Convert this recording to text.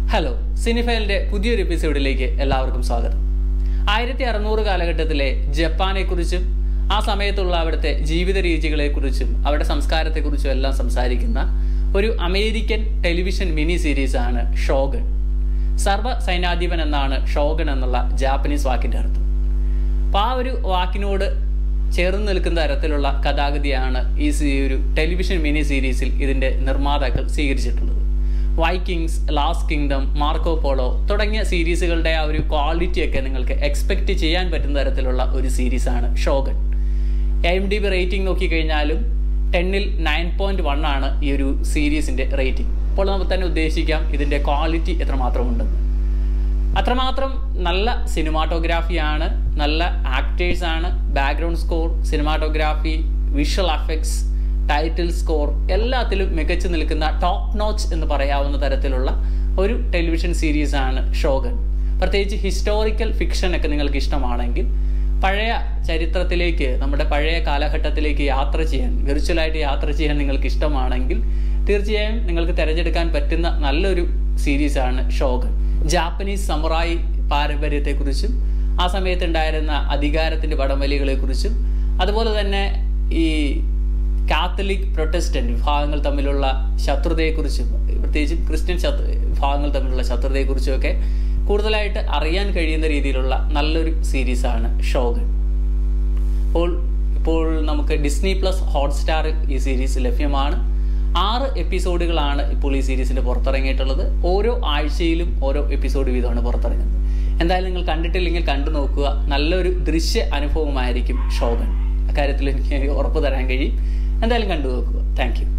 hello സിനിഫയലിന്റെ പുതിയൊരു എപ്പിസോഡിലേക്ക് എല്ലാവർക്കും സ്വാഗതം ആയിരത്തി അറുന്നൂറ് കാലഘട്ടത്തിലെ ജപ്പാനെക്കുറിച്ചും ആ സമയത്തുള്ള അവിടുത്തെ ജീവിത രീതികളെക്കുറിച്ചും അവരുടെ സംസ്കാരത്തെക്കുറിച്ചും എല്ലാം സംസാരിക്കുന്ന ഒരു അമേരിക്കൻ ടെലിവിഷൻ മിനി സീരീസ് ആണ് ഷോഗൺ സർവ സൈനാധിപൻ എന്നാണ് ഷോഗൺ എന്നുള്ള ജാപ്പനീസ് വാക്കിന്റെ അർത്ഥം അപ്പോൾ ആ ഒരു വാക്കിനോട് ചേർന്ന് നിൽക്കുന്ന തരത്തിലുള്ള കഥാഗതിയാണ് ഈ സീ- ഒരു ടെലിവിഷൻ മിനി സീരീസിൽ ഇതിന്റെ നിർമ്മാതാക്കൾ സ്വീകരിച്ചിട്ടുള്ളത് Vikings Last Kingdom Marco Polo തുടങ്ങിയ സീരീസുകളുടെ ആ ഒരു ക്വാളിറ്റി ഒക്കെ നിങ്ങൾക്ക് എക്സ്പെക്ട് ചെയ്യാൻ പറ്റുന്ന തരത്തിലുള്ള ഒരു സീരീസാണ് Shogun M D B rating നോക്കിക്കഴിഞ്ഞാലും ടെന്നിൽ നയൻ പോയിന്റ് വൺ ആണ് ഈ ഒരു സീരീസിന്റെ റേറ്റിംഗ് അപ്പോൾ നമുക്ക് തന്നെ ഉദ്ദേശിക്കാം ഇതിന്റെ ക്വാളിറ്റി എത്രമാത്രം ഉണ്ടെന്ന് അത്രമാത്രം നല്ല സിനിമാറ്റോഗ്രാഫിയാണ് നല്ല ആക്ടേഴ്സ് ആണ് background score cinematography visual effects title score എല്ലാത്തിലും മികച്ചു നിൽക്കുന്ന ടോപ്പ് നോച്ച് എന്ന് പറയാവുന്ന തരത്തിലുള്ള ഒരു ടെലിവിഷൻ സീരീസ് ആണ് ഷോഗൻ പ്രത്യേകിച്ച് ഹിസ്റ്റോറിക്കൽ ഫിക്ഷൻ ഒക്കെ നിങ്ങൾക്ക് ഇഷ്ടമാണെങ്കിൽ പഴയ ചരിത്രത്തിലേക്ക് നമ്മുടെ പഴയ കാലഘട്ടത്തിലേക്ക് യാത്ര ചെയ്യാൻ വിർച്വലായിട്ട് യാത്ര ചെയ്യാൻ നിങ്ങൾക്ക് ഇഷ്ടമാണെങ്കിൽ തീർച്ചയായും നിങ്ങൾക്ക് തിരഞ്ഞെടുക്കാൻ പറ്റുന്ന നല്ലൊരു സീരീസാണ് ഷോഗൻ ജാപ്പനീസ് സമുറായി പാരമ്പര്യത്തെക്കുറിച്ചും ആ സമയത്തുണ്ടായിരുന്ന അധികാരത്തിന്റെ വടംവലികളെക്കുറിച്ചും അതുപോലെ തന്നെ ഈ കാത്തലിക് പ്രൊട്ടസ്റ്റന്റ് വിഭാഗങ്ങൾ തമ്മിലുള്ള ശത്രുതയെക്കുറിച്ചും പ്രത്യേകിച്ച് ക്രിസ്ത്യൻ ശത്രു വിഭാഗങ്ങൾ തമ്മിലുള്ള ശത്രുതയെക്കുറിച്ചും ഒക്കെ കൂടുതലായിട്ട് അറിയാൻ കഴിയുന്ന രീതിയിലുള്ള നല്ലൊരു സീരീസാണ് ഷോഗൻ അപ്പോൾ ഇപ്പോൾ നമുക്ക് ഡിസ്നി പ്ലസ് ഹോട്ട്സ്റ്റാറിൽ ഈ സീരീസ് ലഭ്യമാണ് ആറ് എപ്പിസോഡുകളാണ് ഇപ്പോൾ ഈ സീരീസിന്റെ പുറത്തിറങ്ങിയിട്ടുള്ളത് ഓരോ ആഴ്ചയിലും ഓരോ എപ്പിസോഡ് വീതമാണ് പുറത്തിറങ്ങുന്നത് എന്തായാലും നിങ്ങൾ കണ്ടിട്ടില്ലെങ്കിൽ കണ്ടു നോക്കുക നല്ലൊരു ദൃശ്യ അനുഭവമായിരിക്കും ഷോഗൻ അക്കാര്യത്തിൽ എനിക്ക് ഉറപ്പ് തരാൻ കഴിയും എന്തായാലും കണ്ടു നോക്കുക താങ്ക് യു